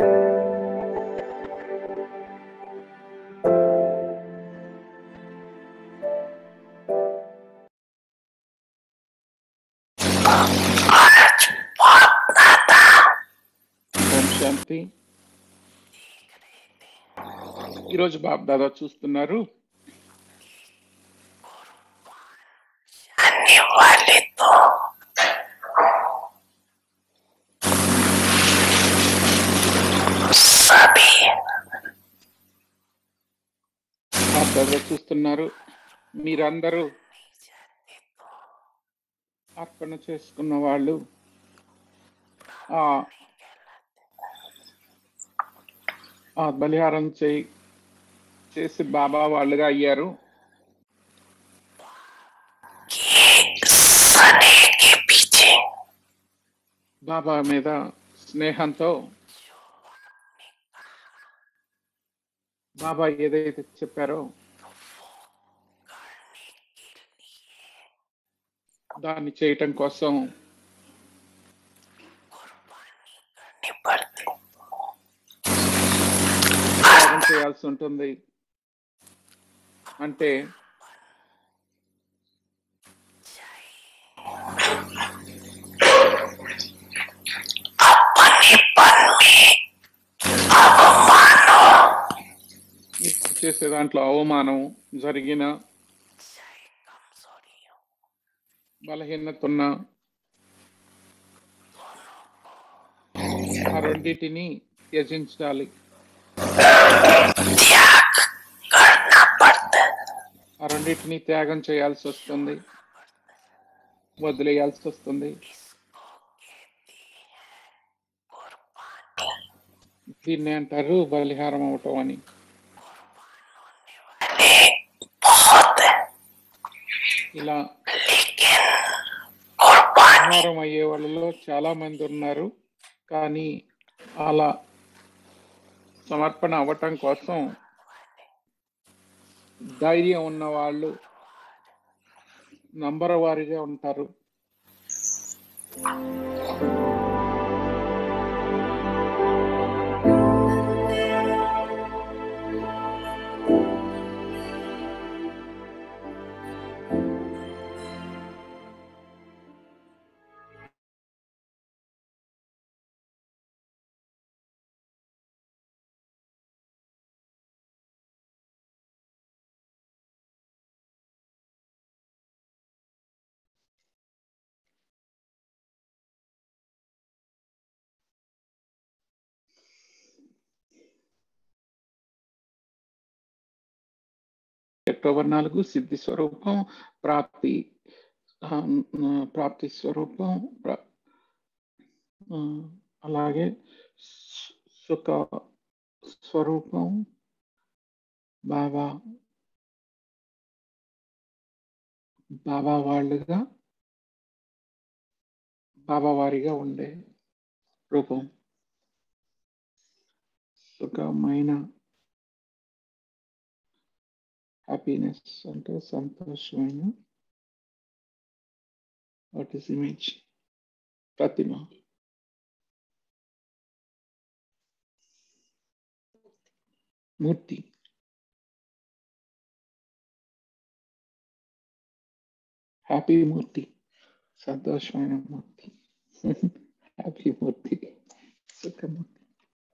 ఓం శాంతి ఈరోజు బాబు దాదా చూస్తున్నారు బాబు దాదా చూస్తున్నారు మీరందరూ అర్పణ చేసుకున్న వాళ్ళు ఆ ఆ బలిహారం చేయి చేసి బాబా వాళ్ళుగా అయ్యారు బాబా మీద స్నేహంతో బాబా ఏదైతే చెప్పారో దాన్ని చేయటం కోసం త్యాగం చేయాల్సి ఉంటుంది అంటే మీరు చేసే దాంట్లో అవమానం జరిగిన బలహీనత ఉన్న ఆ రెండింటిని త్యజించాలి ఆ రెండింటిని త్యాగం చేయాల్సి వస్తుంది వదిలేయాల్సి వస్తుంది దీన్ని అంటారు బలిహారం అవటం అని ఇలా బలిహారం అయ్యే వాళ్ళలో చాలా మంది ఉన్నారు కానీ అలా సమర్పణ అవ్వటం కోసం ధైర్యం ఉన్న వాళ్ళు నంబర్ వారీగా ఉంటారు అక్టోబర్ నాలుగు సిద్ధి స్వరూపం ప్రాప్తి ఆ, ప్రాప్తి స్వరూపం ప్ర- ఆ, అలాగే సు- సుఖ స్వరూపం బాబా బాబా వాళ్ళుగా బాబా వారిగా ఉండే రూపం సుఖమైన హ్యాపీనెస్ అంటే సంతోషమైన వాట్ ఇస్ ఇమేజ్ ప్రతిమ మూర్తి హ్యాపీ మూర్తి సంతోషమైన మూర్తి హ్యాపీ మూర్తి సుఖమూర్తి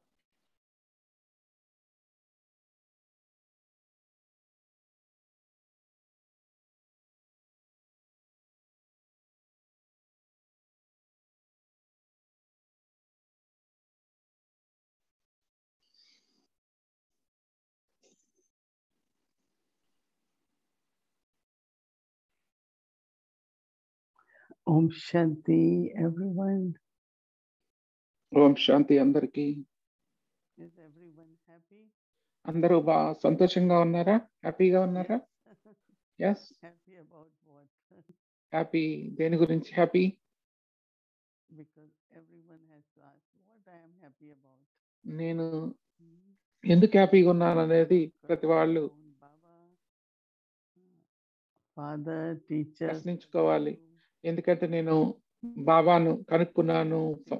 Om Shanti, everyone. Om Shanti అందరికి Is everyone happy? అందరూ బా సంతోషంగా ఉన్నారా హ్యాపీగా ఉన్నారా yes happy about what? Happy దేని గురించి happy because everyone has to ask what I am happy about. నేను Hmm? ఎందుకు హ్యాపీగా ఉన్నాను అనేది Because ప్రతి I వాళ్ళు found Baba, uh, father, teacher, ప్రశ్నించుకోవాలి Guru, ఎందుకంటే నేను బాబాను కనుక్కున్నాను ఫ- taking us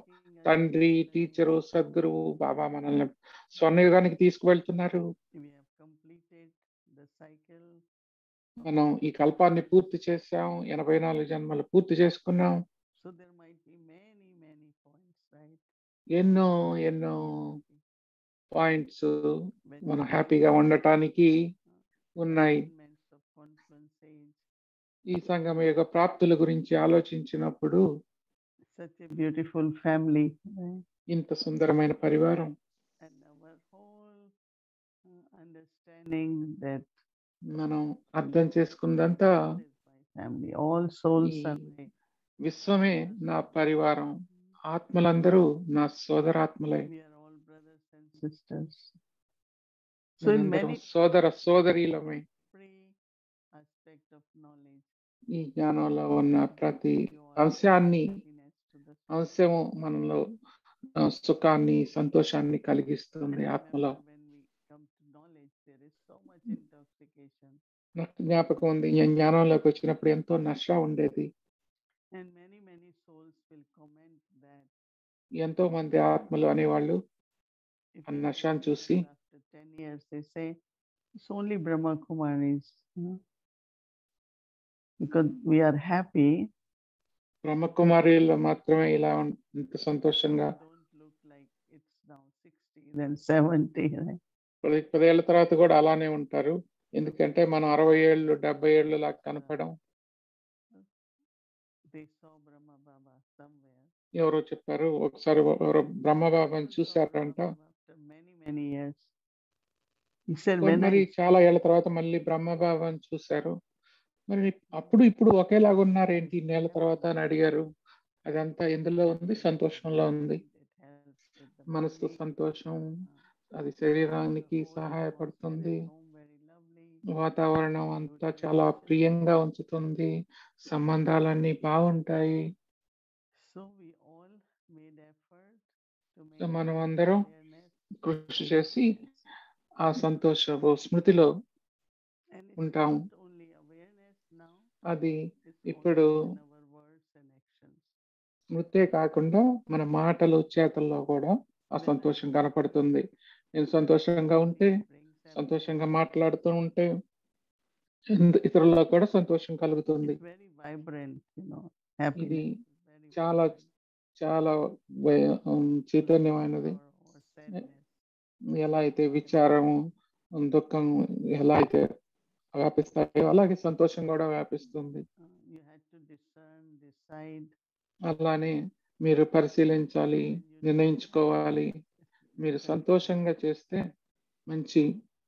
తండ్రి టీచరు సద్గురువు బాబా మనల్ని స్వర్ణయుగానికి తీసుకువెళ్తున్నారు We have completed the cycle. మనం ఈ కల్పాన్ని పూర్తి చేసాం ఎనభై నాలుగు జన్మలు పూర్తి చేసుకున్నాం So there might be many, many points, right? ఎన్నో ఎన్నో పాయింట్స్ When మనం we హ్యాపీగా ఉండటానికి ఉన్నాయి attainments of confluence age, ఈ సంగమ యొక్క ప్రాప్తుల గురించి ఆలోచించినప్పుడు such a beautiful family, right? ఇంత సుందరమైన పరివారం And our whole uh, understanding that మనం అర్థం చేసుకుందంతా all is my family, all souls are ఈ my విశ్వమే నా పరివారం ఆత్మలందరూ నా సోదరాత్మలే we are all brothers and sisters. So in మనందరం many సోదర సోదరీలమే every aspect of knowledge, ఈ జ్ఞానంలో ఉన్న ప్రతి you are అంశాన్ని happiness to the soul. అంశము మనలో ఆ, సుఖాన్ని సంతోషాన్ని కలిగిస్తుంది And ఆత్మలో remember, when we come to knowledge, there is so much intoxication. నాకు జ్ఞాపకం ఉంది ఈ జ్ఞానంలోకి వచ్చినప్పుడు ఎంతో నష ఉండేది And many, many souls will comment that ఎంతో మంది ఆత్మలు అనేవాళ్ళు if ఆ you నషాన్ని remember చూసి after 10 years, they say it's only Brahma Kumaris. you know, Because we are happy, బ్రహ్మకుమారిలో మాత్రమే ఇలా ఉం- ఇంత సంతోషంగా don't look like it's now 60, then 70. Right? పది పదేళ్ల తర్వాత కూడా అలానే ఉంటారు ఎందుకంటే మనం అరవై ఏళ్ళు డెబ్బై ఏళ్ళు లాగా కనపడం They saw Brahma Baba somewhere. ఎవరో చెప్పారు ఒకసారి ఎవరో బ్రహ్మబాబాని People saw చూశారంట Brahma Baba After many, many years. He said, so when మరి I చాలా ఏళ్ల తర్వాత మళ్ళీ బ్రహ్మబాబాని చూశారు మరి అప్పుడు ఇప్పుడు ఒకేలాగా ఉన్నారు ఏంటి ఇన్నేళ్ల తర్వాత అని అడిగారు అదంతా ఎందులో ఉంది సంతోషంలో ఉంది it helps with the మనసు body, సంతోషం uh, అది the శరీరానికి whole సహాయపడుతుంది atmosphere at home very lovely. వాతావరణం అంతా చాలా ప్రియంగా ఉంచుతుంది సంబంధాలన్నీ బాగుంటాయి So we all made effort to so make మనం that అందరం awareness. కృషి చేసి ఆ సంతోషపు స్మృతిలో And it's ఉంటాం. not only awareness now, అది it's ఇప్పుడు also in our words and actions. స్మృతే కాకుండా మన మాటలు చేతల్లో కూడా ఆ సంతోషం కనపడుతుంది నేను సంతోషంగా ఉంటే Brings సంతోషంగా happiness. మాట్లాడుతూ ఉంటే ఇంద- ఇతరులకు కూడా సంతోషం కలుగుతుంది It's very vibrant, you know. Happiness is very చాలా vibrant. చాలా వయ- ఉమ్, చైతన్యమైనది Sorrow or sadness. ఎలా అయితే విచారము దుఃఖం ఎలా అయితే వ్యాపిస్తాయో అలాగే సంతోషం కూడా వ్యాపిస్తుంది Uh, you had to discern, decide. అలానే మీరు పరిశీలించాలి నిర్ణయించుకోవాలి మీరు సంతోషంగా చేస్తే మంచి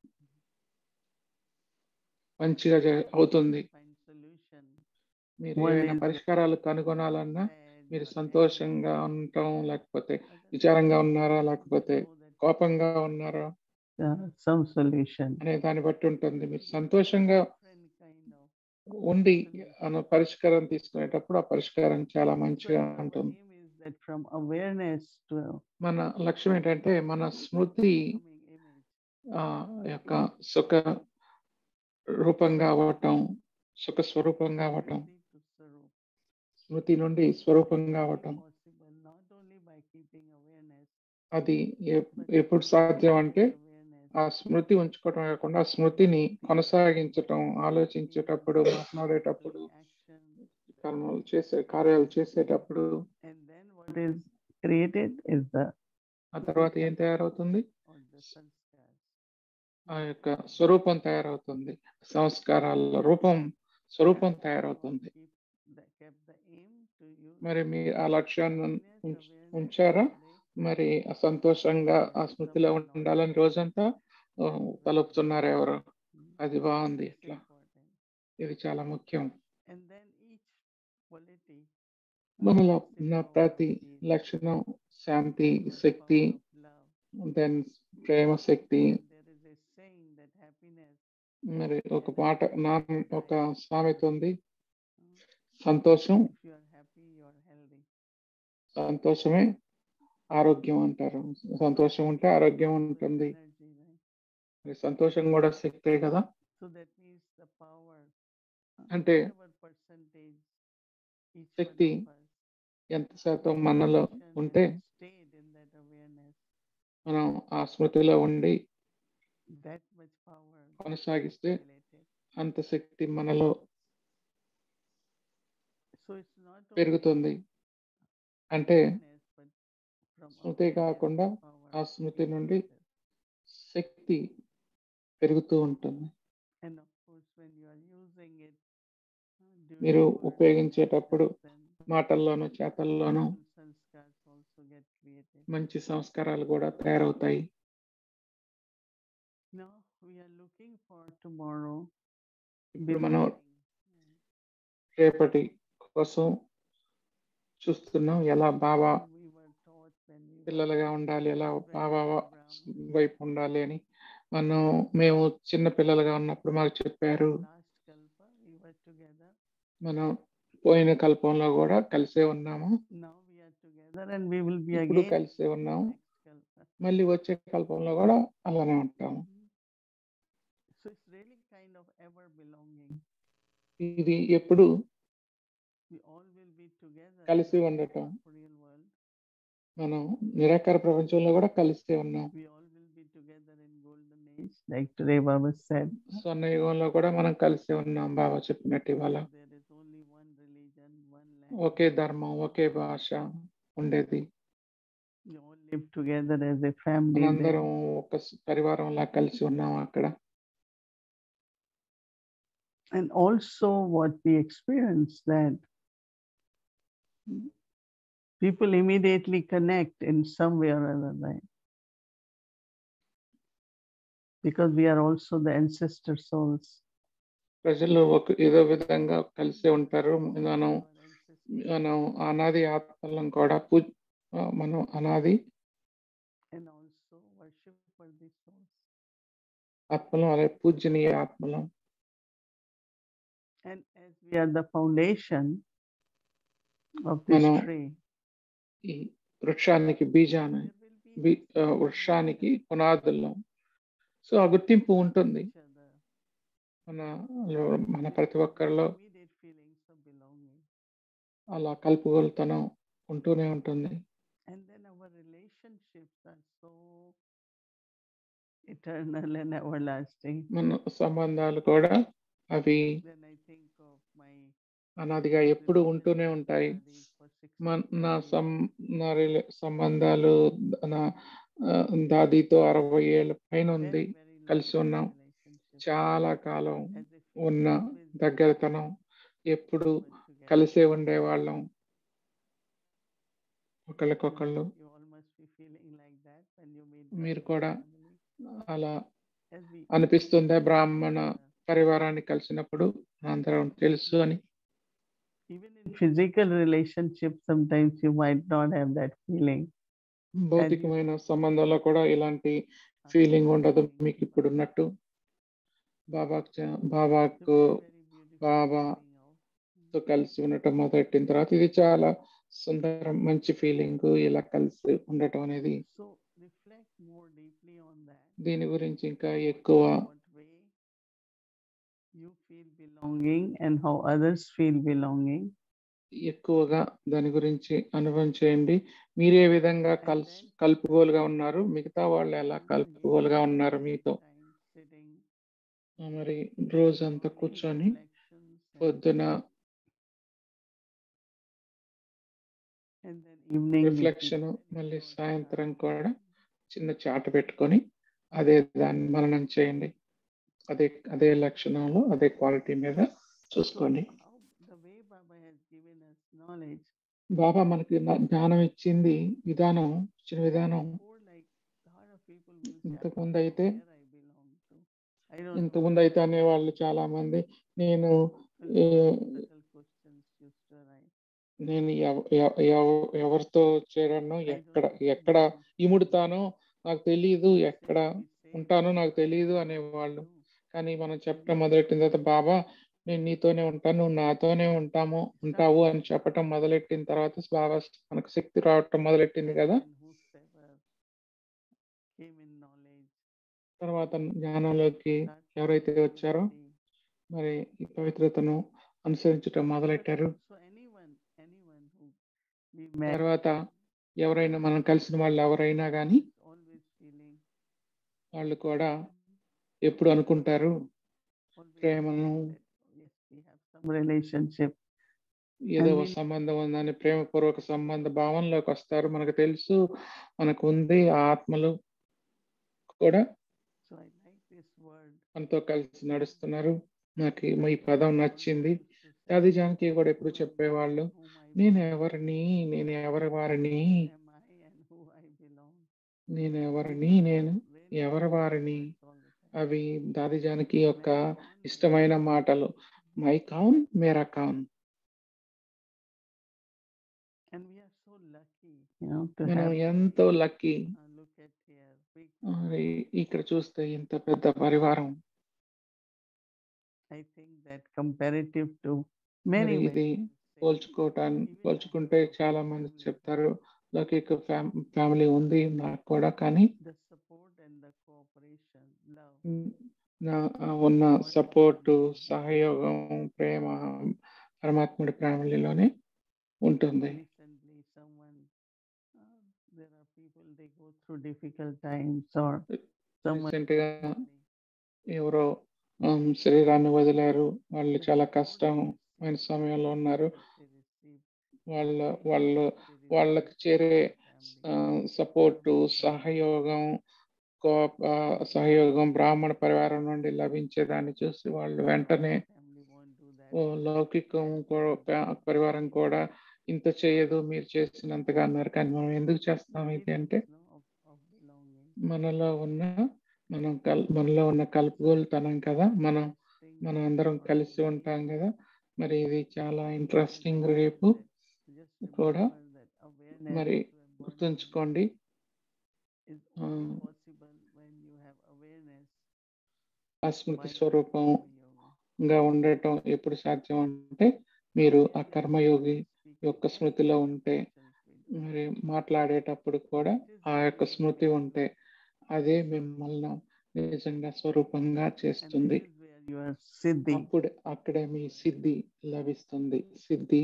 మంచిగా జ- అవుతుంది Find solution. మీరు One ఏమైనా is పరిష్కారాలు కనుగొనాలన్నా sad మీరు or సంతోషంగా ఉండటం లేకపోతే angry. Other విచారంగా times ఉన్నారా you లేకపోతే know that, కోపంగా ఉన్నారా uh, some solution. అనే దాన్ని బట్టి ఉంటుంది మీరు సంతోషంగా Different kind of ఉండి అన్న పరిష్కారం తీసుకునేటప్పుడు ఆ పరిష్కారం చాలా మంచిగా So our ఉంటుంది aim is that from awareness to మన లక్ష్యం ఏంటంటే మన స్మృతి becoming image. ఆ యొక్క సుఖ రూపంగా అవ్వటం సుఖ స్వరూపంగా అవ్వటం Smriti to Sarup. స్మృతి నుండి స్వరూపంగా It's అవ్వటం possible not only by keeping awareness, అది ఎ- but ఎప్పుడు సాధ్యం అంటే awareness ఆ స్మృతి ఉంచుకోవటం కాకుండా ఆ స్మృతిని కొనసాగించటం ఆలోచించేటప్పుడు మాట్లాడేటప్పుడు action. కర్మలు చేసే కార్యాలు చేసేటప్పుడు And then what is created is the ఆ తర్వాత ఏం తయారవుతుంది or the sanskars. ఆ యొక్క స్వరూపం తయారవుతుంది సంస్కారాల రూపం స్వరూపం తయారవుతుంది Keep the, kept the aim to use మరి మీ ఆ లక్ష్యాన్ని happiness, ఉంచ- awareness ఉంచారా all day. మరి ఆ సంతోషంగా ఆ స్మృతిలో ఉండాలని రోజంతా ఆ, తలుపుతున్నారు ఎవరు అది బాగుంది It's ఇట్లా important. ఇది చాలా ముఖ్యం And then each quality మనలో has a ఉన్న power of ప్రతి peace, లక్షణం శాంతి power శక్తి of love. దెన్ ప్రేమ శక్తి And there is a saying that happiness మరి ఒక మాట నా ఒక సామెత ఉంది uh, సంతోషం if you are happy you are healthy సంతోషమే ఆరోగ్యం అంటారు సంతోషం ఉంటే ఆరోగ్యం So it's ఉంటుంది energy, right? మరి సంతోషం కూడా శక్తే కదా so that means the power uh, అంటే whatever percentage each one Shakti of us ఎంత శాతం మనలో function ఉంటే and stay మనం ఆ స్మృతిలో ఉండి that much power gets కొనసాగిస్తే accumulated. అంత శక్తి మనలో So it's not only పెరుగుతుంది అంటే awareness, but from స్మృతే awareness, కాకుండా power ఆ స్మృతి నుండి increases. శక్తి పెరుగుతూ ఉంటుంది And of course, when you are using it uh, during మీరు words and ఉపయోగించేటప్పుడు actions, then మాటల్లోనూ చేతల్లోనూ beautiful sanskars also get created. మంచి సంస్కారాలు కూడా తయారవుతాయి Now we are looking for tomorrow. ఇప్పుడు మనం belonging. Mm. రేపటి కోసం చూస్తున్నాం ఎలా బాబా We were taught when we were పిల్లలుగా ఉండాలి ఎలా children బాబా program, వైపు ఉండాలి అని మనం మేము చిన్న పిల్లలుగా ఉన్నప్పుడు మాకు చెప్పారు last kalpa we were together. మనం పోయిన కల్పంలో కూడా కలిసే ఉన్నాము Now we are together and we will be ఇప్పుడు again కలిసే ఉన్నాము next kalpa. మళ్ళీ వచ్చే కల్పంలో కూడా అలానే ఉంటాము So it's really kind of ever belonging. ఇది ఎప్పుడు We all will be together కలిసి in the ఉండటం. corporeal world. మనం నిరాకార ప్రపంచంలో కూడా కలిసే ఉన్నాం We all will be together in golden age, like today Baba said. స్వర్ణ యుగంలో కూడా మనం కలిసే ఉన్నాం బాబా చెప్పినట్టు ఇవాళ There is only one religion, one okay language. ధర్మం ఒకే భాష ఉండేది We all live together as a family. there. మనందరం ఒక స- పరివారంలా కలిసి ఉన్నాం అక్కడ And also what we experience that people immediately connect in some way or other. Because we are also the ancestor souls. ప్రజలు ఒక ఏదో విధంగా కలిసే ఉంటారు మనం Our ancestors మనం అనాది ఆత్మలం కూడా పూజ ఆ, మనం అనాది and also worship for these souls. ఆత్మలం అలాగే పూజనీయ ఆత్మలం And as we are the foundation of this Mano- tree, ఈ వృక్షానికి బీజాన్ని there will be be this ah, recognition వృక్షానికి పునాదులం సో ఆ గుర్తింపు of ఉంటుంది each other, మన మన ప్రతి ఒక్కరిలో immediate feelings of belonging. అలా కలుపుగోలుతనం ఉంటూనే ఉంటుంది And then our relationships are so eternal and everlasting. మన సంబంధాలు కూడా అవి Then I think of my అనాదిగా ఎప్పుడు ఉంటూనే relationship with ఉంటాయి Adi for మన 60 నా years. సం నా రిలే సంబంధాలు నా ఆ, దాదితో అరవై ఏళ్ళ పైన ఉంది Very, very కలిసి long ఉన్నాం relationship. చాలా కాలం As if ఉన్న always దగ్గరతనం ఎప్పుడు we were together. కలిసే ఉండేవాళ్ళం ఒకళ్ళకొకళ్ళు You all must be feeling like that when you meet మీరు Brahmin కూడా family. అలా As we అనిపిస్తుందా live బ్రాహ్మణ together. పరివారాన్ని కలిసినప్పుడు అందరం తెలుసు అని Even in physical relationships, sometimes you might not have that feeling. భౌతికమైన సంబంధంలో కూడా ఇలాంటి ఫీలింగ్ ఉండదు మీకు ఇప్పుడు ఉన్నట్టు బాబాకు చ- So బాబాకు very, very beautiful Baba. feeling of- తో కలిసి ఉండటం మొదలెట్టిన తర్వాత ఇది చాలా సుందరం మంచి ఫీలింగ్ ఇలా కలిసి ఉండటం అనేది So reflect more deeply on that. దీని గురించి ఇంకా ఎక్కువ What way you feel belonging and how others feel belonging. ఎక్కువగా దాని గురించి అనుభవం చేయండి మీరే విధంగా కలుసు కలుపుగోలుగా ఉన్నారు మిగతా వాళ్ళు ఎలా Uh, కలుపుగోలుగా you ఉన్నారు spend మీతో time sitting, ఆ, మరి రోజంతా morning కూర్చొని reflections and- పొద్దున and then evening you keep reflection it in మళ్ళీ your సాయంత్రం chart. కూడా చిన్న చాట పెట్టుకొని అదే దాన్ని మననం చేయండి అదే అదే లక్షణంలో అదే క్వాలిటీ మీద చూసుకోండి So how the way Baba has given us knowledge, బాబా మనకి నా- జ్ఞానం ఇచ్చింది విధానం ఇచ్చిన విధానం before like a lot of people will say, ఇంతకు "I ముందు don't know అయితే where I belong to. I don't ఇంతకు know ముందు అయితే where I అనేవాళ్ళు చాలా మంది నేను Well, A, subtle questions used to arise. నేను ఎవ- ఎవ- ఎవ- ఎవరితో చేరానో I don't ఎక్కడ know. ఎక్కడ Mm. ఇముడుతానో నాకు తెలియదు We ఎక్కడ say- we say ఉంటానో we నాకు are తెలియదు together, అనేవాళ్ళు no. కానీ మనం చెప్పడం మొదలెట్టిన తర్వాత బాబా నేను నీతోనే ఉంటాను నువ్వు నాతోనే ఉంటాము ఉంటావు అని చెప్పటం మొదలెట్టిన తర్వాత బాబా మనకు శక్తి రావటం మొదలెట్టింది And కదా then whosoever came in knowledge, తర్వాత జ్ఞానంలోకి start ఎవరైతే following వచ్చారో the- మరి ఈ పవిత్రతను అనుసరించటం but మొదలెట్టారు also anyone, anyone who we met తర్వాత ఎవరైనా మనం కలిసిన వాళ్ళు ఎవరైనా కానీ always feel వాళ్ళు కూడా ఎప్పుడు అనుకుంటారు always ప్రేమను think that, yes, we have some relationship. ఏదో And ఒక we- సంబంధం ఉందని ప్రేమపూర్వక సంబంధ భావనలోకి వస్తారు మనకు తెలుసు మనకు ఉంది ఆ ఆత్మలు కూడా So I like this word. మనతో కలిసి నడుస్తున్నారు నాకు ఈ- ఈ పదం నచ్చింది అది జానకి కూడా ఎప్పుడు చెప్పేవాళ్ళు నేను ఎవరిని నేను ఎవరి వారిని నేను ఎవరిని నేను ఎవరి వారిని అవి దాది జానకి యొక్క ఇష్టమైన మాటలు మై కాన్ మేరా కాన్ And we are so lucky, you know, to మనం have. ఎంతో lucky uh, look at here, big. ఇక్కడ చూస్తే ఇంత పెద్ద పరివారం I think that comparative to many. మరి ways ఇది you say, పోల్చుకోవటాన్ని even పోల్చుకుంటే I చాలా also మంది feel చెప్తారు లౌకిక ఫ్యామిలీ ఉంది నాకు కూడా కానీ The support and the cooperation, love. ఉమ్, నా ఆ ఉన్న సపోర్టు సహయోగం ప్రేమ పరమాత్ముడి ఫ్యామిలీలోనే ఉంటుంది Recently, someone, uh, there are people, they go through difficult times or someone. Recent గా recently, ఎవరో ఉమ్, శరీరాన్ని వదిలారు వాళ్ళు the చాలా support కష్టమైన they సమయంలో ఉన్నారు receive, they receive, వాళ్ళ they వాళ్ళు receive వాళ్ళకి చేరే family. సపోర్టు సహయోగం కో- ఆ, సహయోగం బ్రాహ్మణ పరివారం నుండి లభించేదాన్ని చూసి వాళ్ళు వెంటనే Family won't do that. ఓ లౌకికం కూ- ప- పరివారం కూడా ఇంత చేయదు మీరు చేసినంతగా అన్నారు కానీ మనం ఎందుకు చేస్తాం ఇది అంటే No, of, of belonging. మనలో ఉన్న మనం కల్ మనలో ఉన్న కలుపుగోలుతనం కదా మనం Thing మనం అందరం for కలిసి me ఉంటాం కదా మరి ఇది చాలా ఇంట్రెస్టింగ్ is రేపు that just కూడా remember that awareness మరి to embody గుర్తుంచుకోండి is ఆ, only possible when you have awareness అస్మృతి while స్వరూపం yoga. గా ఉండటం ఎప్పుడు సాధ్యం అంటే మీరు ఆ కర్మయోగి యొక్క స్మృతిలో ఉంటే మరి మాట్లాడేటప్పుడు కూడా ఆ యొక్క స్మృతి ఉంటే అదే మిమ్మల్ని నిజంగా స్వరూపంగా చేస్తుంది సిద్ధి అప్పుడు అక్కడే మీ సిద్ధి లభిస్తుంది సిద్ధి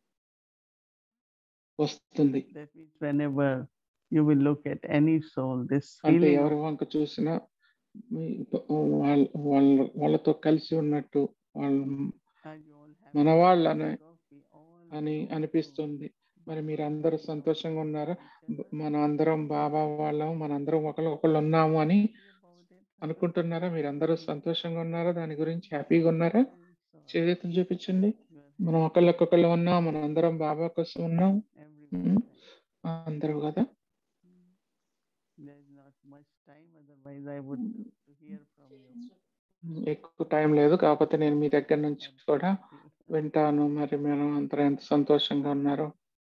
వస్తుంది that means whenever you will look at any soul this అంటే feeling ఎవరి వంక చూసినా మీ- వాళ్ళ వాళ్ళ వాళ్ళతో కలిసి ఉన్నట్టు వాళ్ళు and you all have మన వాళ్ళనే we all అని belong to అనిపిస్తుంది మరి మీరు అందరూ సంతోషంగా ఉన్నారా each other. మనం అందరం బాబా వాళ్ళం మనందరం ఒకళ్ళు ఒకళ్ళు ఉన్నాము అని Happy about it? అనుకుంటున్నారా మీరు అందరూ సంతోషంగా ఉన్నారా దాని గురించి హ్యాపీగా ఉన్నారా I think so. చేతులు చూపించండి You are మనం ఒకళ్ళకొకళ్ళు ఉన్నాం మనం అందరం బాబా కోసం ఉన్నాం everyone Mm. right. అందరూ కదా Mm. There's not much time, otherwise I would love to hear from you. ఎక్కువ టైం లేదు కాకపోతే నేను మీ దగ్గర నుంచి and కూడా thank you. వింటాను మరి మనం అందరూ ఎంత సంతోషంగా ఉన్నారో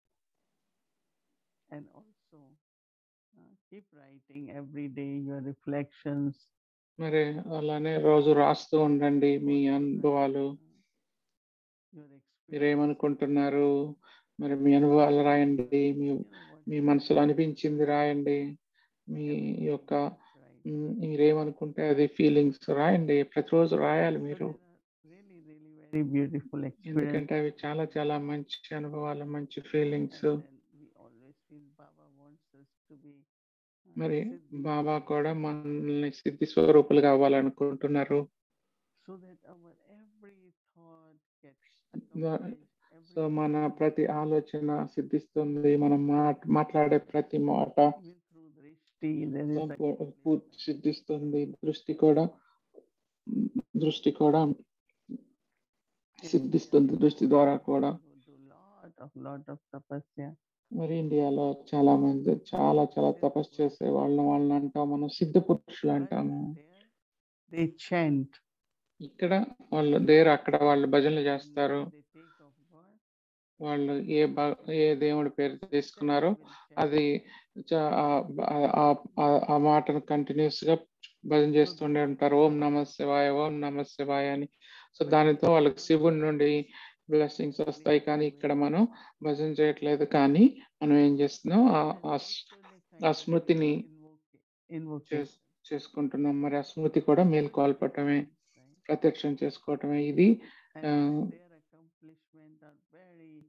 And also uh, keep writing every day your reflections. మరి అలానే రోజు రాస్తూ ఉండండి మీ అనుభవాలు uh, your experience. మీరేమనుకుంటున్నారు మరి మీ అనుభవాలు రాయండి మీ You know what మీ మనసులో అనిపించింది రాయండి మీ యొక్క right. మ్, మీరేమనుకుంటే అది ఫీలింగ్స్ రాయండి ప్రతిరోజు రాయాలి So మీరు there are really, really very beautiful experiences. ఎందుకంటే అవి చాలా చాలా మంచి అనుభవాలు మంచి feelings And then we always feel Baba wants us to be uh, మరి siddhi బాబా swrupa, కూడా మనల్ని సిద్ధి స్వరూపులు కావాలనుకుంటున్నారు so that our every thought gets The- accomplished, so every మన thought, ప్రతి ఆలోచన సిద్ధిస్తుంది మనం మాట్ మాట్లాడే ప్రతి మాట even through drishti, there is Sampoo- a పూర్తి సిద్ధిస్తుంది దృష్టి కూడా దృష్టి కూడా సిద్ధిస్తుంది దృష్టి ద్వారా కూడా do lot of lot of tapasya. మరి ఇండియాలో చాలా మంది చాలా చాలా తపస్సు చేసే వాళ్ళని వాళ్ళని అంటాం మనం సిద్ధ పురుషులు While అంటాము there, they chant. ఇక్కడ వాళ్ళు దేర్ అక్కడ వాళ్ళు భజనలు and చేస్తారు they take of God. వాళ్ళు ఏ భ- ఏ దేవుడి పేరు తీసుకున్నారో will chant. అది చ- ఆ- ఆ- ఆ- ఆ మాటను కంటిన్యూస్ గా భజన చేస్తుండే ఉంటారు ఓం నమ శివాయ ఓం నమ శివాయ అని సో దానితో వాళ్ళకి శివుడి నుండి బ్లెస్సింగ్స్ వస్తాయి కానీ ఇక్కడ మనం భజన చేయట్లేదు కానీ మనం ఏం చేస్తున్నాం ఆ- And ఆ స్- also they kind ఆ of స్మృతిని invoke- invocation, చేస్- చేసుకుంటున్నాం మరి ఆ స్మృతి కూడా మేల్కొల్పటమే right? ప్రత్యక్షం చేసుకోవటమే ఇది And uh, their accomplishment are very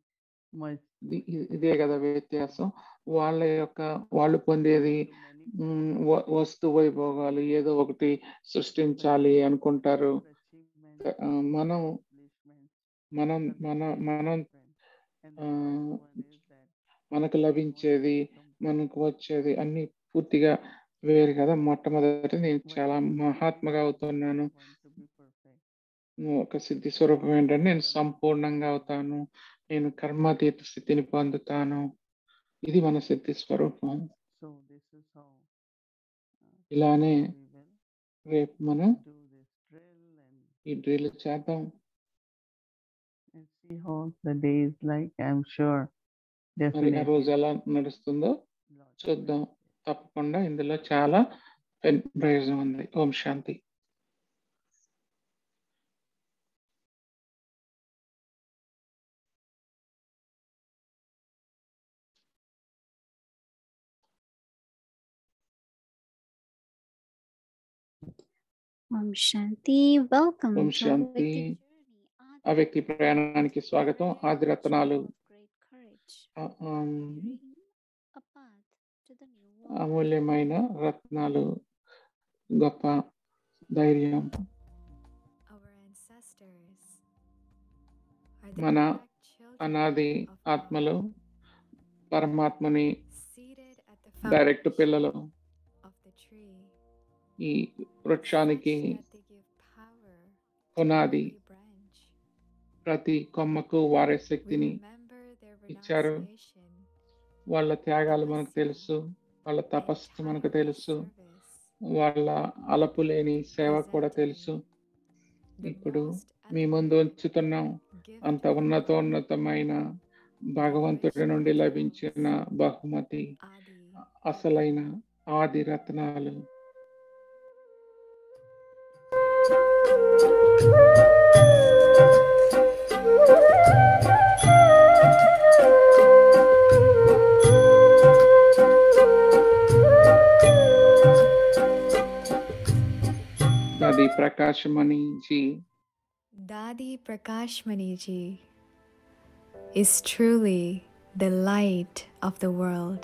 much ఇది- ఇది- ఇదే కదా వ్యత్యాసం వాళ్ళ యొక్క వాళ్ళు పొందేది to many మ్, వ- వస్తు వైభోగాలు ఏదో ఒకటి సృష్టించాలి అనుకుంటారు achievements, ఆ, మనం accomplishments, మనం but మన they are మనం different. And the uh, first one is that మనకు they want లభించేది to become మనకు వచ్చేది అన్ని పూర్తిగా వేరు కదా మొట్టమొదటి నేను when చాలా they మహాత్మగా అవుతున్నాను want to be perfect. నువ్వు ఒక సిద్ధి స్వరూపం ఏంటంటే నేను సంపూర్ణంగా అవుతాను నేను కర్మాతీత స్థితిని పొందుతాను ఇది మన సిద్ధి స్వరూపం So this is how uh, ఇలానే we will రేపు మనం do this drill and, ఈ డ్రిల్ చేద్దాం and see how the day is like. I'm sure మరి ఆ definitely రోజు ఎలా నడుస్తుందో lot of చూద్దాం benefits. తప్పకుండా ఇందులో చాలా పెన్- ప్రయోజనం ఉంది ఓం శాంతి Om Shanti. Welcome Om to Shanti. Avakti Journey. ఆ వ్యక్తి ప్రయాణానికి స్వాగతం ఆది రత్నాలు Of great courage. ఆ, ఆమ్, Leading a path to the new world. అమూల్యమైన రత్నాలు గొప్ప ధైర్యం Our ancestors are the మన direct children అనాది of ఆత్మలు God, పరమాత్మని seated at the direct foundation పిల్లలు of the tree, ఈ వృక్షానికి such that they give power to పునాది every branch. ప్రతి కొమ్మకు వారే We శక్తిని remember their ఇచ్చారు. renunciation, వాళ్ళ త్యాగాలు మనకు tapasya, తెలుసు వాళ్ళ and తపస్సు మనకు tireless తెలుసు service. వాళ్ళ అలపు లేని సేవ కూడా తెలుసు The ఇప్పుడు most మీ ముందు elevated ఉంచుతున్నాం gift అంత of ఉన్నతోన్నతమైన భగవంతుడి నుండి లభించిన బహుమతి Adi. అసలైన ఆది రత్నాలు అది Prakashmani ji Dadi Prakash Ji is truly the light of the world.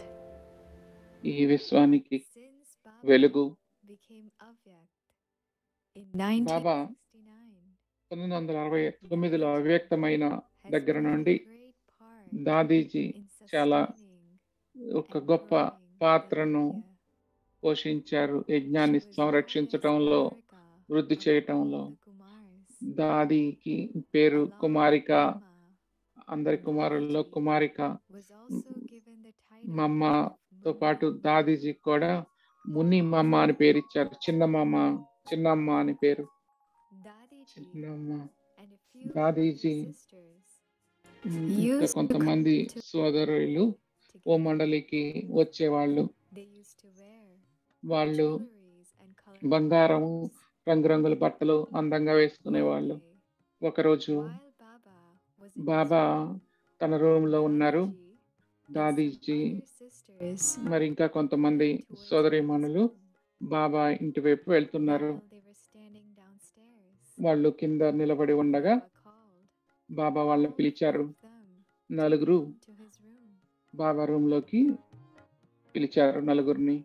ఈ విశ్వానికి Since Baba వెలుగు became Avyakt in Baba 1969, పంతొమ్మిది వందల అరవై తొమ్మిదిలో అవ్యక్తమైన has దగ్గర played a నుండి great part దాదీజీ in చాలా sustaining ఒక and గొప్ప growing the పాత్రను Yajna. పోషించారు She యజ్ఞాన్ని was always సంరక్షించటంలో Kumarika వృద్ధి of చేయటంలో all the Kumars, దాదికి పేరు along with కుమారిక Mama, అందరి కుమారుల్లో కుమారిక was also given the title మమ్మతో of పాటు Muni. దాదీజీ కూడా ముని మమ్మ అని పేరు ఇచ్చారు చిన్న మమ్మ చిన్నమ్మ అని పేరు Dadiji చిన్నమ్మ and a few of Dadiji his sisters ఉమ్, ఇంకా Used to కొంతమంది come to- సోదరులు ఓ together. మండలికి వచ్చేవాళ్ళు They used to wear వాళ్ళు jewelries and colorful బంగారము clothes రంగురంగుల బట్టలు అందంగా వేసుకునేవాళ్ళు One day, ఒకరోజు while Baba was in his Baba room, తన రూమ్ లో ఉన్నారు Dadiji and some Dadiji other sisters మరి ఇంకా కొంతమంది towards సోదరీమణులు Baba's room. బాబా ఇంటి వైపు వెళ్తున్నారు While they were standing downstairs, వాళ్ళు కింద నిలబడి ఉండగా Baba called బాబా వాళ్ళని పిలిచారు all of them నలుగురు to his room. Baba room లోకి పిలిచారు నలుగురిని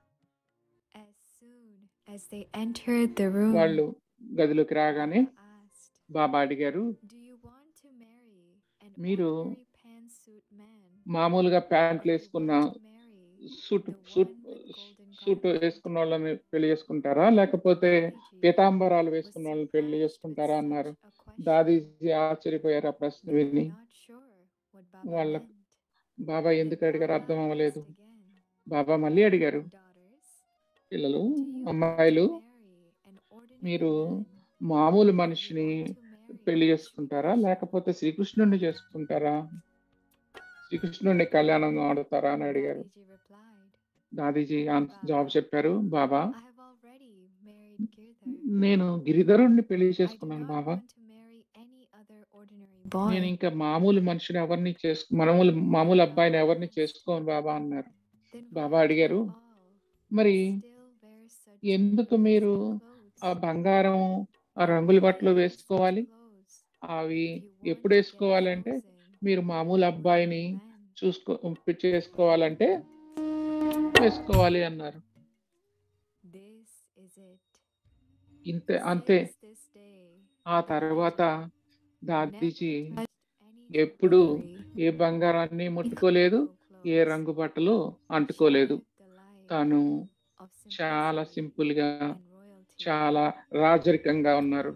As soon as they entered the room, వాళ్ళు గదిలోకి రాగానే asked, బాబా అడిగారు Do you want to marry an మీరు ordinary pantsuit man? మామూలుగా or ప్యాంట్లు you వేసుకున్న want to marry suit the suit one with golden suit garments?" వేసుకున్న వాళ్ళని పెళ్లి చేసుకుంటారా లేకపోతే Dadiji పీతాంబరాలు was వేసుకున్న వాళ్ళని పెళ్లి surprised by చేసుకుంటారా అన్నారు such a question. దాదీజీ ఆశ్చర్యపోయారు ఆ ప్రశ్న They were విని not sure what Baba వాళ్ళ meant. బాబా Then ఎందుకు అడిగారు Baba అర్థం అవ్వలేదు asked again, బాబా మళ్ళీ అడిగారు "Daughters, పిల్లలు do you want to అమ్మాయిలు marry an ordinary మీరు man, మామూలు or you మనిషిని want to marry పెళ్లి Shri చేసుకుంటారా Krishna?" లేకపోతే శ్రీకృష్ణుడిని చేసుకుంటారా శ్రీకృష్ణుడిని కళ్యాణం ఆడుతారా అని అడిగారు Dadiji replied, దాదీజీ ఆన్- జవాబు చెప్పారు బాబా I have already married Girdhar. నేను గిరిధరుణ్ణి పెళ్లి I do చేసుకున్నాను not Baba want to marry any other ordinary నేను boy. ఇంకా మామూలు మనిషిని ఎవరిని చేసుకు మామూలు మామూలు అబ్బాయిని ఎవరిని చేసుకోను బాబా అన్నారు Then బాబా why అడిగారు do you all మరి still wear such ఎందుకు మీరు clothes? ఆ బంగారం ఆ రంగుల బట్టలు వేసుకోవాలి Clothes. అవి If you want ఎప్పుడు to get వేసుకోవాలంటే chosen, మీరు మామూలు అబ్బాయిని man. చూసుకో చేసుకోవాలంటే వేసుకోవాలి అన్నారు This is it. ఇంతే అంతే Since this day, ఆ తర్వాత దాదీజీ never touched any ఎప్పుడు jewelry, ఏ బంగారాన్ని ముట్టుకోలేదు including ఏ clothes. రంగు బట్టలు అంటుకోలేదు She lived the life తాను of చాలా simplicity సింపుల్ గా and royalty. చాలా రాజరికంగా ఉన్నారు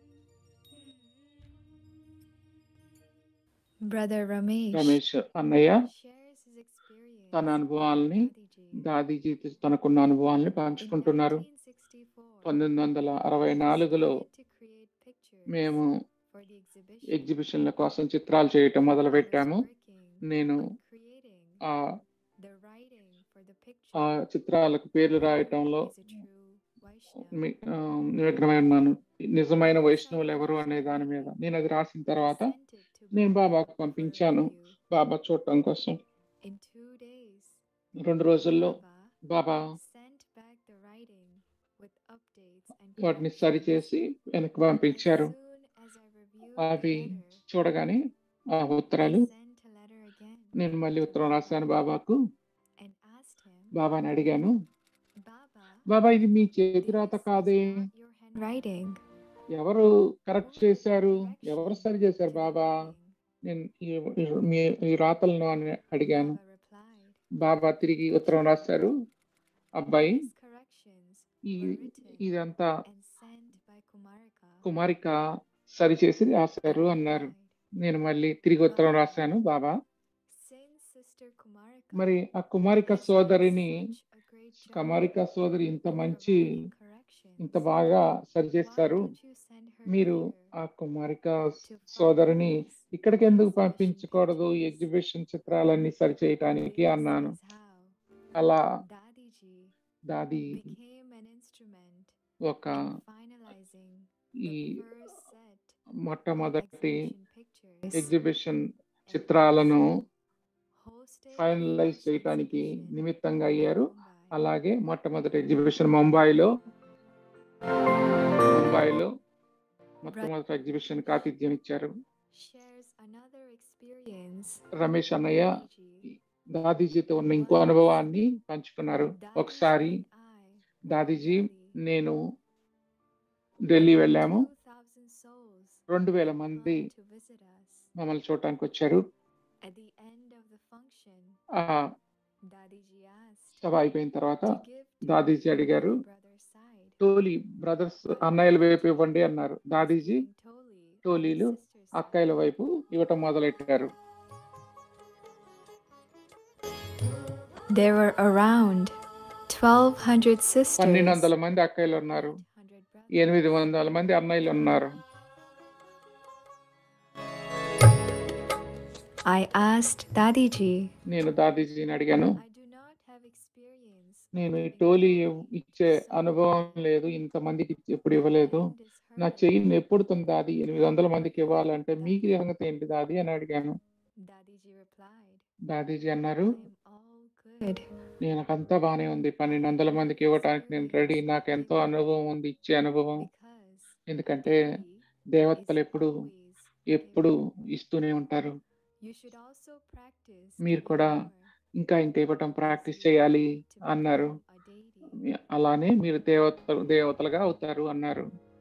Brother Ramesh, రమేష్ అన్నయ్య shares his experience తన అనుభవాల్ని with దాదీజీ తనకున్న అనుభవాల్ని Dadiji. In పంచుకుంటున్నారు 1964, పంతొమ్మిది వందల అరవై we నాలుగులో started to create pictures మేము for the exhibition. ఎగ్జిబిషన్ల కోసం చిత్రాలు చేయటం మొదలు I was పెట్టాము working నేను on creating ఆ the writing for the ఆ picture. చిత్రాలకు పేర్లు రాయటంలో Is a true Vaishnava. మి- ఆ, నిమగ్నమై ఉన్నాను నిజమైన వైష్ణవులు ఎవరు అనే దాని మీద నేను అది రాసిన తర్వాత Sent it to నేను Baba బాబాకు for పంపించాను review. బాబా చూడటం కోసం In two days, రెండు రోజుల్లో Baba Baba sent back the writing with updates and వాటిని corrections. సరిచేసి వెనక్కి And పంపించారు as soon as I reviewed the అవి letter, చూడగానే ఆ I ఉత్తరాలు sent a letter again నేను మళ్ళీ ఉత్తరం రాశాను బాబాకు and asked him, బాబాని అడిగాను Baba, బాబా ఇది మీ చేతి this రాత is కాదే not your handwriting. ఎవరు కరెక్ట్ చేశారు ఎవరు సరి చేశారు to the బాబా writing?" నేను ఈ- ఈ- మీ ఈ రాతలను అని అడిగాను Baba replied, బాబా తిరిగి ఉత్తరం రాశారు అబ్బాయి "These corrections ఈ were written ఇదంతా and sent by Kumarika." కుమారిక సరిచేసి రాశారు అన్నారు replied, నేను మళ్ళీ తిరిగి ఉత్తరం రాశాను బాబా "Since Sister Kumarika మరి ఆ కుమారిక has done సోదరిని such a great job కుమారిక సోదరి ఇంత in మంచి providing corrections, ఇంత బాగా why సరిచేస్తారు don't you send her మీరు here ఆ కుమారిక to సోదరిని finalize ఇక్కడికి the ఎందుకు exhibition పంపించకూడదు ఈ pictures? ఎగ్జిబిషన్ చిత్రాలన్నీ సరిచేయటానికి This అన్నాను is how అలా Dadiji దాది became an instrument ఒక in finalizing ఈ the first set of మొట్టమొదటి exhibition pictures ఎగ్జిబిషన్ and చిత్రాలను hosted the ఫైనలైజ్ first చేయటానికి exhibition నిమిత్తంగా in అయ్యారు Mumbai. అలాగే మొట్టమొదటి ఎగ్జిబిషన్ ముంబైలో ముంబైలో మొట్టమొదటి ఎగ్జిబిషన్ ఆతిథ్యం ఇచ్చారు shares another experience రమేష్ అన్నయ్య Dadiji, దాదీజీతో ఉన్న ఇంకో అనుభవాన్ని పంచుకున్నారు Dadiji ఒకసారి and I went to Dadiji Delhi. నేను ఢిల్లీ వెళ్ళాము 2,000 souls రెండు వేల had మంది come to visit us. మమ్మల్ని చూడటానికి వచ్చారు At the end of the function, ఆ Dadiji asked సభ అయిపోయిన తర్వాత to give to దాదీజీ అడిగారు the brother's side. టోలీ బ్రదర్స్ అన్నయ్యల వైపు ఇవ్వండి అన్నారు Dadiji In Toli, on the టోలీలు sister's side. అక్కయ్యల వైపు ఇవ్వటం మొదలెట్టారు There were around 1,200 sisters. పన్నెండు వందల మంది అక్కయ్యలు ఉన్నారు 800 brothers. ఎనిమిది వందల మంది అన్నయ్యలు ఉన్నారు I asked Dadiji, నేను దాదీజీని అడిగాను I do not have experience. నేను ఈ of టోలీ giving ఇచ్చే so అనుభవం లేదు ఇంతమందికి ఎప్పుడు ఇవ్వలేదు hand is నా hurt. చెయ్యి ఎప్పుడు దాది ఎనిమిది వందల మందికి ఇవ్వాలంటే మీకు సంగతి ఏంటి దాది అని అడిగాను Dadiji replied, దాదీజీ అన్నారు I am all good. నేను నాకంతా బానే ఉంది పన్నెండు వందల మందికి ఇవ్వటానికి నేను రెడీ నాకు ఎంతో అనుభవం ఉంది ఇచ్చే అనుభవం Because ఎందుకంటే Devi దేవతలు is ఎప్పుడు always ఎప్పుడు giving. ఇస్తూనే ఉంటారు You should also practice మీరు giving కూడా more ఇంకా ఇంకా ఇవ్వటం as ప్రాక్టీస్ you చేయాలి want to అన్నారు become a deity. అలానే మీరు దేవతలు దేవతలుగా అవుతారు అన్నారు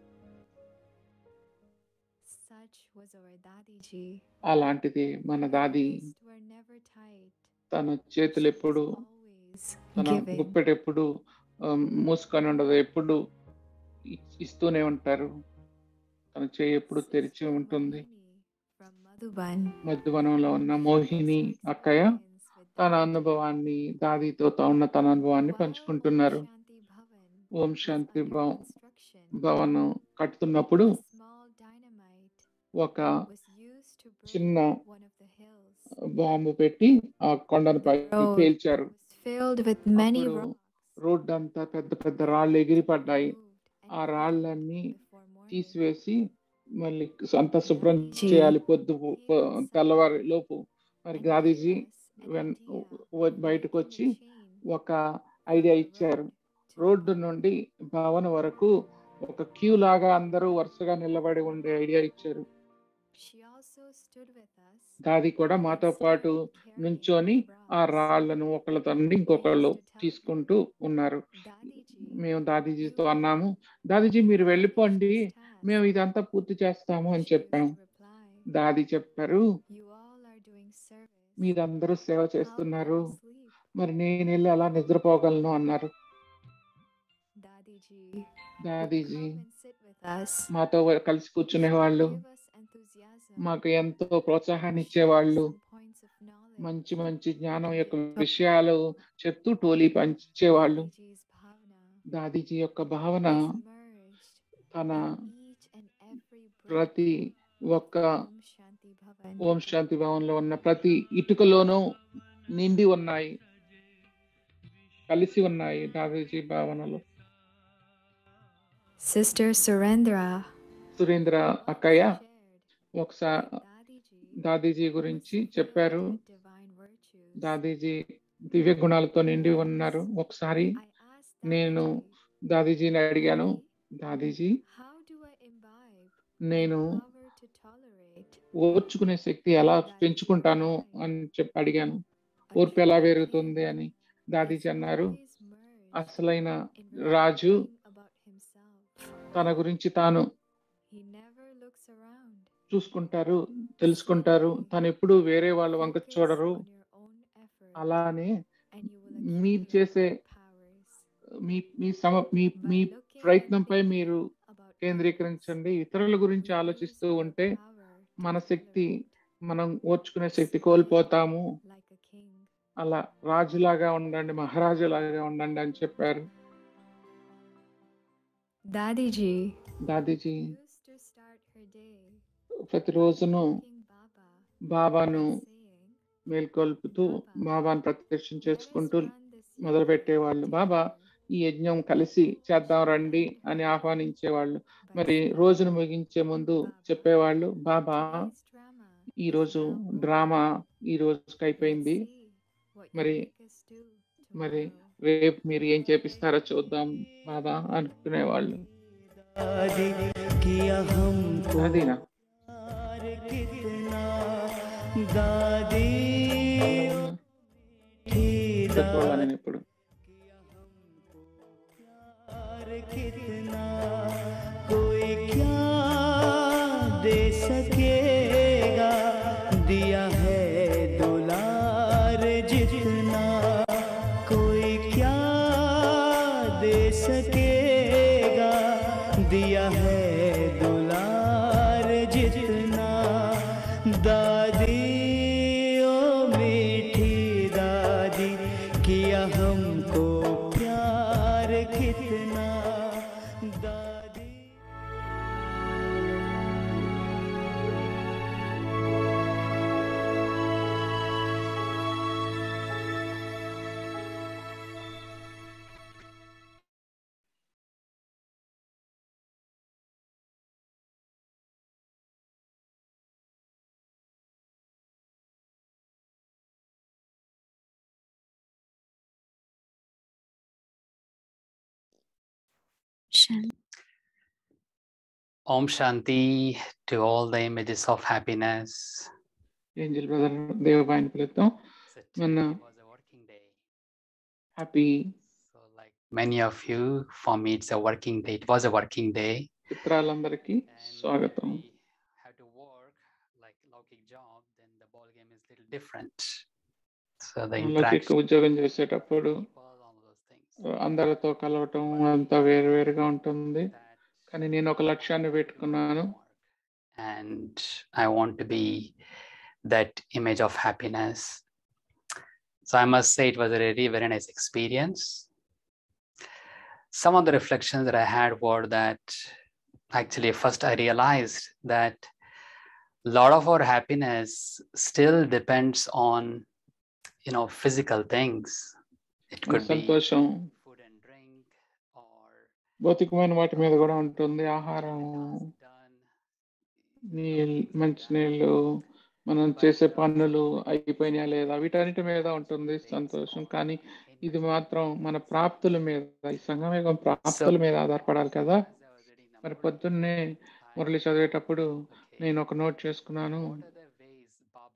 Such was our Dadiji. అలాంటిది మన Her దాది wrists were never tight. తన చేతులు She was ఎప్పుడు always తన giving. గుప్పెట ఎప్పుడు ఆ, మూసుకొని ఉండదు ఎప్పుడు ఇ- ఇస్తూనే ఉంటారు తన చేయి ఎప్పుడు తెరిచి Sister ఉంటుంది Mohini from Madhuban మధ్యవనంలో ఉన్న మోహిని shares her అక్కయ్య experience with తన Dadiji. అనుభవాన్ని దాదితో త- ఉన్న తన అనుభవాన్ని While Om పంచుకుంటున్నారు Shanti Bhavan Om was Shanti under భవ- construction, భవన్ కట్టుతున్నప్పుడు a small dynamite ఒక was used to break చిన్న one of the hills. Bomb పెట్టి ఆ కొండను The పైకి road పేల్చారు was filled with many అప్పుడు rocks. రోడ్డు అంతా పెద్ద పెద్ద రాళ్ళు ఎగిరిపడ్డాయి Moved ఆ and రాళ్ళన్నీ before morning. తీసివేసి మళ్ళీ అంతా శుభ్రం జీ. చేయాలి పొద్దు పొ- తెల్లవారి లోపు మరి And Gandhiji gave us an when idea వ- of బయటకు making వచ్చి the chain ఒక ఐడియా ఇచ్చారు road to రోడ్డు the నుండి భవన్ వరకు ఒక క్యూ లాగా అందరూ వరుసగా నిలబడి ఉండే ఐడియా ఇచ్చారు She also stood with us దాది కూడా మాతో పాటు నుంచొని ఆ రాళ్లను ఒకళ్ళతో ఇంకొకళ్ళు తీసుకుంటూ ఉన్నారు మేము దాదీజీతో అన్నాము దాదీజీ మీరు వెళ్ళిపోండి మేము ఇదంతా పూర్తి చేస్తాము అని చెప్పాము దాది చెప్పారు మీరందరూ సేవ చేస్తున్నారు మరి నేను వెళ్ళి అలా నిద్రపోగలను అన్నారు దాదీజీ మాతో కలిసి కూర్చునే వాళ్ళు మాకు ఎంతో ప్రోత్సాహాన్ని ఇచ్చేవాళ్ళు మంచి మంచి జ్ఞానం యొక్క విషయాలు చెప్తూ టోలీ పంచేవాళ్ళు దాదీజీ యొక్క భావన తన ప్రతి ఒక్క ఓం శాంతి భవన్లో ఉన్న ప్రతి ఇటుకలోనూ నిండి ఉన్నాయి కలిసి ఉన్నాయి దాదీజీ భావనలు Sister Surendra సురేంద్ర అక్కయ్య ఒకసారి దాదీజీ గురించి చెప్పారు దాదీజీ దివ్య గుణాలతో నిండి ఉన్నారు ఒకసారి నేను దాదీజీని అడిగాను దాదీజీ నేను ఓర్చుకునే శక్తి ఎలా పెంచుకుంటాను అని చెప్పి అడిగాను ఓర్పు ఎలా పెరుగుతుంది అని దాదీజీ అన్నారు అసలైన రాజు తన గురించి తాను చూసుకుంటారు తెలుసుకుంటారు తను ఎప్పుడు వేరే వాళ్ళ వంక చూడరు అలానే మీరు చేసే మీ మీ సమ మీ మీ ప్రయత్నంపై మీరు కేంద్రీకరించండి ఇతరుల గురించి ఆలోచిస్తూ ఉంటే మన శక్తి మనం ఓర్చుకునే శక్తి కోల్పోతాము అలా రాజులాగా ఉండండి మహారాజులాగా ఉండండి అని చెప్పారు Dadiji Dadiji used to start her day ప్రతిరోజును thanking Baba బాబాను by saying, మేల్కొల్పుతూ బాబాను ప్రత్యక్షం "Let us చేసుకుంటూ run this మొదలు yoga పెట్టేవాళ్ళు బాబా ఈ యజ్ఞం కలిసి చేద్దాం రండి అని ఆహ్వానించేవాళ్ళు by మరి saying, రోజును ముగించే ముందు చెప్పేవాళ్ళు బాబా "Today's drama ఈ is రోజు now over. డ్రామా ఈ రోజుకి Let's అయిపోయింది see what you మరి make us do మరి tomorrow." రేపు మీరు ఏం చేపిస్తారో చూద్దాం బాబా అనుకునేవాళ్ళు दादी किया हमको అదేనా प्यार कितना दादी थी చెప్పుకోవాలా నేను ఇప్పుడు प्यार कितना कोई क्या दे सकेगा दिया है दुलार जितना कोई क्या दे सकेगा दिया है दुलार जितना दादी ओ मीठी दादी किया हमको प्यार कितना दादी Shan- Om Shanti to all the images of happiness. Angel brother దేవబాయిని పిలుద్దాం So Manna. today was a working day. Happy So like many of you, for me it's a working day. It was a working day. చిత్రాలందరికీ And స్వాగతం we have to work like Laukik job, then the ball game is little different. So the లౌకిక interaction ఉద్యోగం చేసేటప్పుడు with people, all those things. అందరితో కలవటం అంతా వేరు వేరుగా ఉంటుంది That కానీ నేను ఒక లక్ష్యాన్ని పెట్టుకున్నాను and I want to be that image of happiness. So I must say it was a really very nice experience. Some of the reflections that I had were that actually first I realized that a lot of our happiness still depends on you know physical things. It could be సంతోషం food and drink or భౌతికమైన వాటి మీద కూడా ఉంటుంది ఆహారం tasks done నీళ్ళు మంచినీళ్ళు మనం చేసే పనులు అయిపోయినాయా లేదా వీటన్నిటి మీద ఉంటుంది సంతోషం కానీ ఇది మాత్రం మన ప్రాప్తుల మీద ఈ సంగమేగం ప్రాప్తుల మీద ఆధారపడాలి కదా మరి పొద్దున్నే మురళి చదివేటప్పుడు నేను ఒక నోట్ చేసుకున్నాను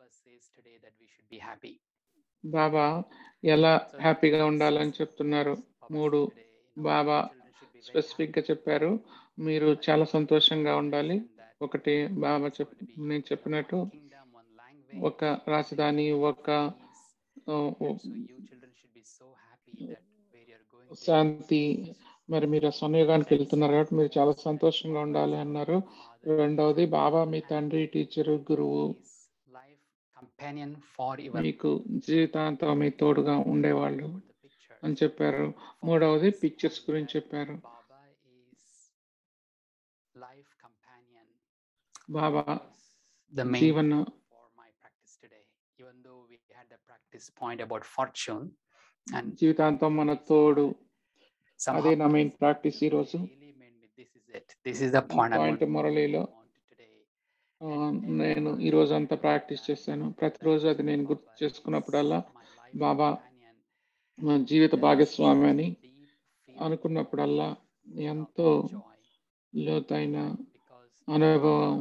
today that we should be happy. బాబా ఎలా So హ్యాపీగా this ఉండాలని is చెప్తున్నారు Baba మూడు said today, you know, Baba children should be very specific గా happy. చెప్పారు మీరు But చాలా he సంతోషంగా also ఉండాలి mentioned that ఒకటి బాబా it's చెప్ going to be, నేను you know, చెప్పినట్టు one kingdom, one language, ఒక రాజధాని safety, ఒక peace. ఆ, And so you children should be so happy that where you're going to శాంతి మరి మీరు ఆ స్వర్ణయుగానికి Said వెళ్తున్నారు కాబట్టి మీరు చాలా సంతోషంగా ఉండాలి అన్నారు రెండవది బాబా మీ తండ్రి టీచరు గురువు is life companion for your మీకు జీవితాంతం మీ తోడుగా ఉండేవాళ్ళు the picture. అని చెప్పారు మూడవది పిక్చర్స్ గురించి చెప్పారు Baba is life companion. Baba was the main జీవన for my practice today. Even though we had the practice point about fortune and జీవితాంతం మన తోడు somehow అదే నా మెయిన్ this ప్రాక్టీస్ ఈ రోజు really made me this is it. This is the point I point want మురళిలో to want today. ఆ, నేను ఈ రోజు అంతా ప్రాక్టీస్ చేశాను ప్రతిరోజు అది నేను గుర్తు చేసుకున్నప్పుడల్లా బాబా నా జీవిత భాగస్వామి అని అనుకున్నప్పుడల్లా ఎంతో లోతైన అనుభవం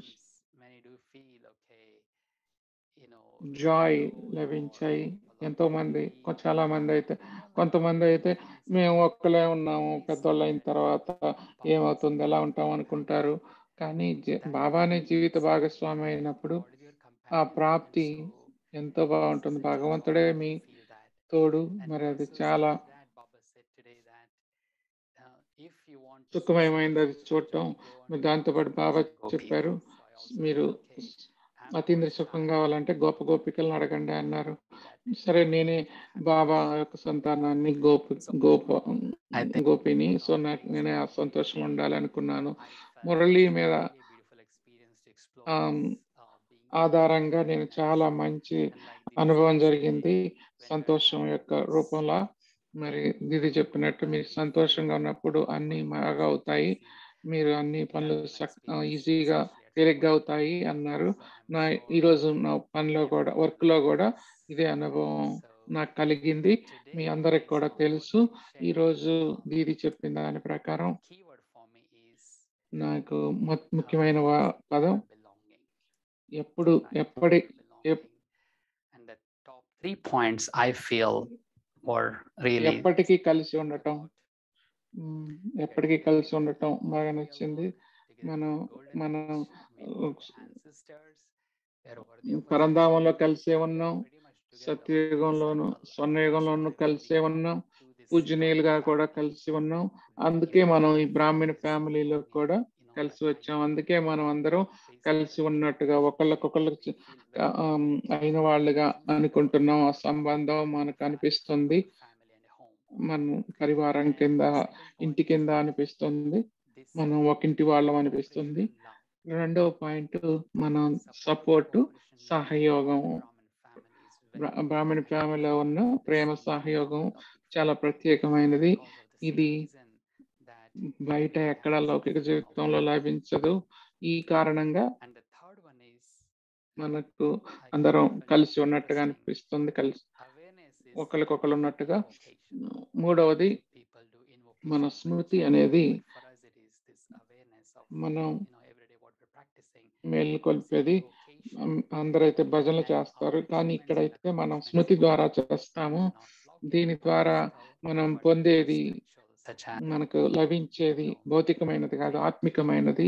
జాయ్ లభించాయి ఎంతో మంది కొ- చాలా మంది అయితే కొంతమంది అయితే మేము ఒక్కలే ఉన్నాము పెద్దోళ్ళు అయిన తర్వాత ఏమవుతుంది ఎలా ఉంటాం అనుకుంటారు కానీ జీ- బాబానే జీవిత భాగస్వామి అయినప్పుడు ఆ ప్రాప్తి ఎంతో బాగుంటుంది భగవంతుడే మీ తోడు మరి అది చాలా సుఖమయమైంది అది చూడటం మరి దాంతోపాటు బాబా చెప్పారు మీరు అతీంద్ర సుఖం కావాలంటే గోప గోపికలను అడగండి అన్నారు సరే నేనే బాబా యొక్క సంతానాన్ని గోపి గోప గోపిని సో నాకు నేనే ఆ సంతోషం ఉండాలి అనుకున్నాను మురళి మీద ఆమ్, ఆధారంగా నేను చాలా మంచి అనుభవం జరిగింది సంతోషం యొక్క రూపంలో మరి ఇది చెప్పినట్టు మీరు సంతోషంగా ఉన్నప్పుడు అన్ని బాగా అవుతాయి మీరు అన్ని పనులు సక్- ఆ, ఈజీగా తేలిగ్గా అవుతాయి అన్నారు నా ఈరోజు నా పనిలో కూడా వర్క్ లో కూడా ఇదే అనుభవం నాకు కలిగింది మీ అందరికి కూడా తెలుసు ఈరోజు దీది చెప్పిన దాని ప్రకారం నాకు ము- ముఖ్యమైన వా- పదం ఎప్పుడు ఎప్పటి ఎప్- and the top three points I feel were really ఎప్పటికీ కలిసి ఉండటం మ్, ఎప్పటికీ కలిసి ఉండటం బాగా నచ్చింది మనం మనం పరంధామంలో కలిసే ఉన్నాం సత్యయుగంలోను స్వర్ణయుగంలోను కలిసే ఉన్నాం పూజనీయులుగా కూడా కలిసి ఉన్నాం అందుకే మనం ఈ బ్రాహ్మణ ఫ్యామిలీలో కూడా కలిసి వచ్చాం అందుకే మనం అందరం కలిసి ఉన్నట్టుగా ఒకళ్ళకొకళ్ళు చి- ఆమ్, అయిన వాళ్ళుగా అనుకుంటున్నాం ఆ సంబంధం మనకు అనిపిస్తుంది మనం పరివారం కింద ఇంటి కింద అనిపిస్తుంది మనం ఒక ఇంటి వాళ్ళం అనిపిస్తుంది రెండవ పాయింట్ మనం సపోర్ట్ సహయోగం బ్రా- బ్రాహ్మణ ఫ్యామిలీలో ఉన్న ప్రేమ సహయోగం చాలా ప్రత్యేకమైనది ఇది బయట ఎక్కడ లౌకిక జీవితంలో లభించదు ఈ కారణంగా మనకు అందరం కలిసి ఉన్నట్టుగా అనిపిస్తుంది కలిసి ఒకరికొకరు ఉన్నట్టుగా మూడవది మన స్మృతి అనేది మనం మేల్కొల్పేది అం- అందరైతే భజనలు చేస్తారు కానీ ఇక్కడైతే మనం స్మృతి ద్వారా చేస్తాము దీని ద్వారా మనం పొందేది మనకు లభించేది భౌతికమైనది కాదు ఆత్మికమైనది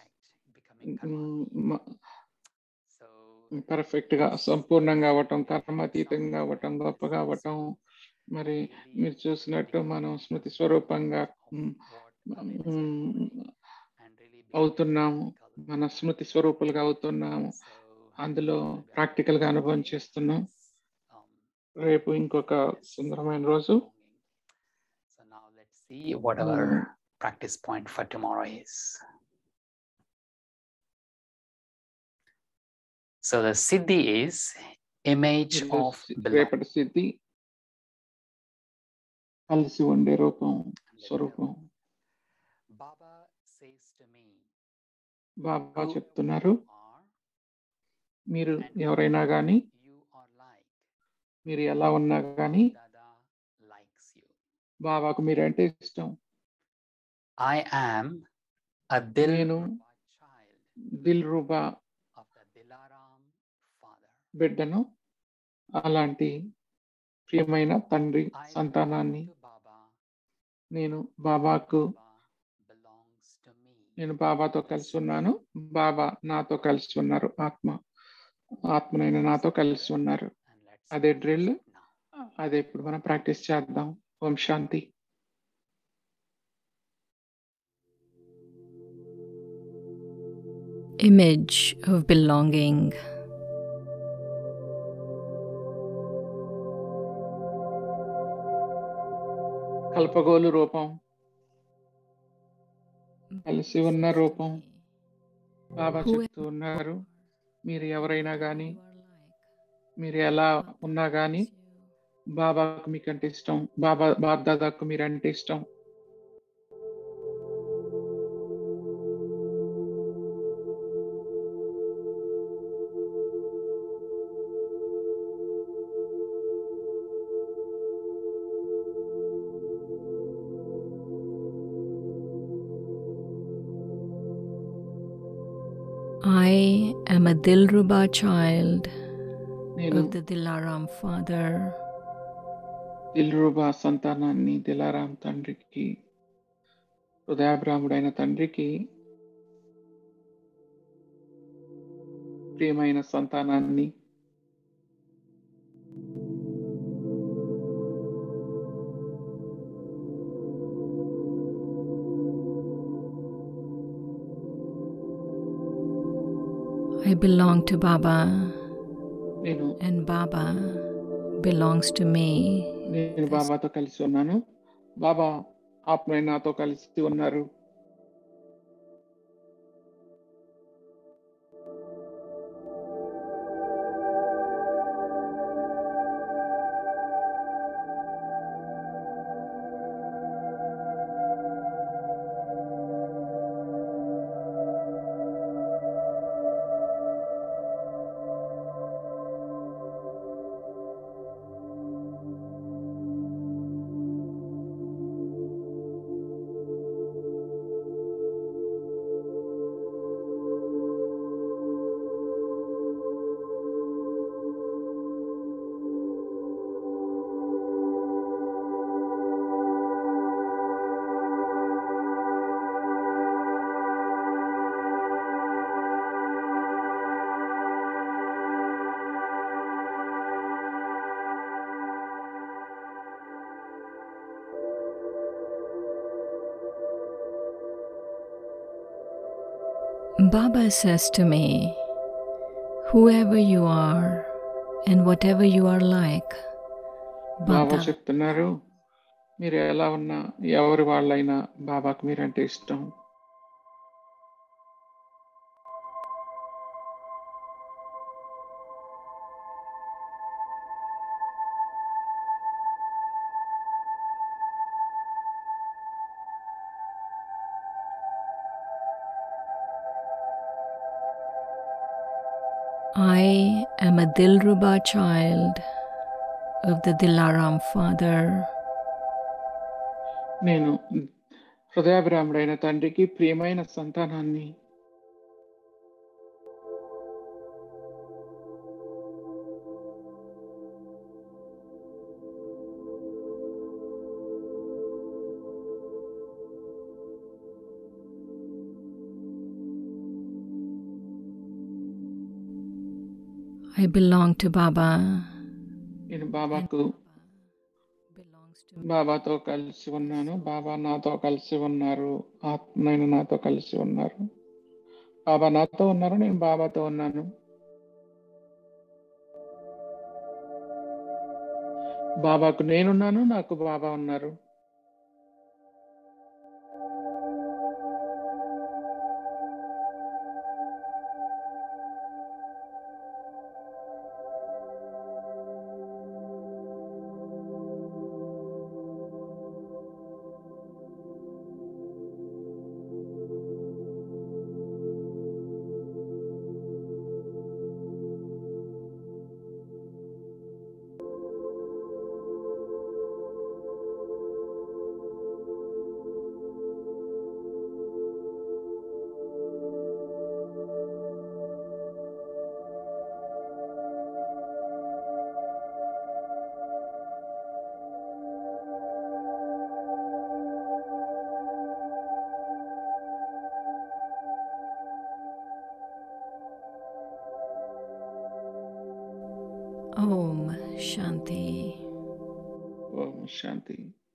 పర్ఫెక్ట్ గా సంపూర్ణంగా అవ్వటం కర్మాతీతంగా అవ్వటం గొప్పగా అవ్వటం మరి మీరు చూసినట్టు మనం స్మృతి స్వరూపంగా మ్, మ్, అవుతున్నాము మన స్మృతి స్వరూపులుగా అవుతున్నాము అందులో ప్రాక్టికల్ గా అనుభవం చేస్తున్నాం రేపు ఇంకొక సుందరమైన రోజు So now let's see what our Mm. practice point for tomorrow is. So the siddhi is image ఈరోజు of సి- belonging. రేపటి సిద్ధి కలిసి ఉండే రూపం స్వరూపం Baba says to me, Baba "Who చెప్తున్నారు you are మీరు and ఎవరైనా కానీ you are like. మీరు ఎలా ఉన్నా కానీ Dada likes you. బాబాకు మీరంటే ఇష్టం I am a Dil నేను Ruba child Dil రూబా of the Dilaram father. బిడ్డను అలాంటి ప్రియమైన తండ్రి I సంతానాన్ని belong to Baba. నేను బాబాకు Baba belongs to me. నేను బాబాతో కలిసి ఉన్నాను బాబా నాతో కలిసి ఉన్నారు ఆత్మ ఆత్మనైన నాతో కలిసి ఉన్నారు And let's అదే practice drill. it now. అదే ఇప్పుడు మనం ప్రాక్టీస్ చేద్దాం ఓం శాంతి image of belonging. కల్పగోలు రూపం కలిసి ఉన్న రూపం బాబా చెప్తూ ఉన్నారు మీరు ఎవరైనా కానీ మీరు ఎలా ఉన్నా కానీ బాబాకు మీకంటే ఇష్టం బాబా బాబ్దాదాకు మీరంటే ఇష్టం I am a Dilruba child నేను of the Dilaram Father. Dilruba సంతానాన్ని దిలారాం తండ్రికి హృదయాబ్రాహ్ముడైన తండ్రికి ప్రియమైన సంతానాన్ని I belong to Baba, నేను and Baba belongs to me. నేను బాబాతో కలిసి ఉన్నాను బాబా ఆత్మ నాతో కలిసి ఉన్నారు Baba says to me, Whoever you are and whatever you are like, Baba Baba, చెప్తున్నారు మీరు ఎలా ఉన్నా ఎవరి వాళ్ళైనా బాబాకు మీరంటే ఇష్టం I am a Dilruba child of the Dilaram Father. నేను హృదయాభిరాముడైన తండ్రికి ప్రియమైన సంతానాన్ని I belong to Baba. నేను and బాబాకు Baba belongs to me. బాబాతో కలిసి ఉన్నాను బాబా నాతో కలిసి ఉన్నారు ఆత్మైన నాతో కలిసి ఉన్నారు బాబా నాతో ఉన్నారు నేను బాబాతో ఉన్నాను బాబాకు నేనున్నాను నాకు బాబా ఉన్నారు Om Shanti. ఓం శాంతి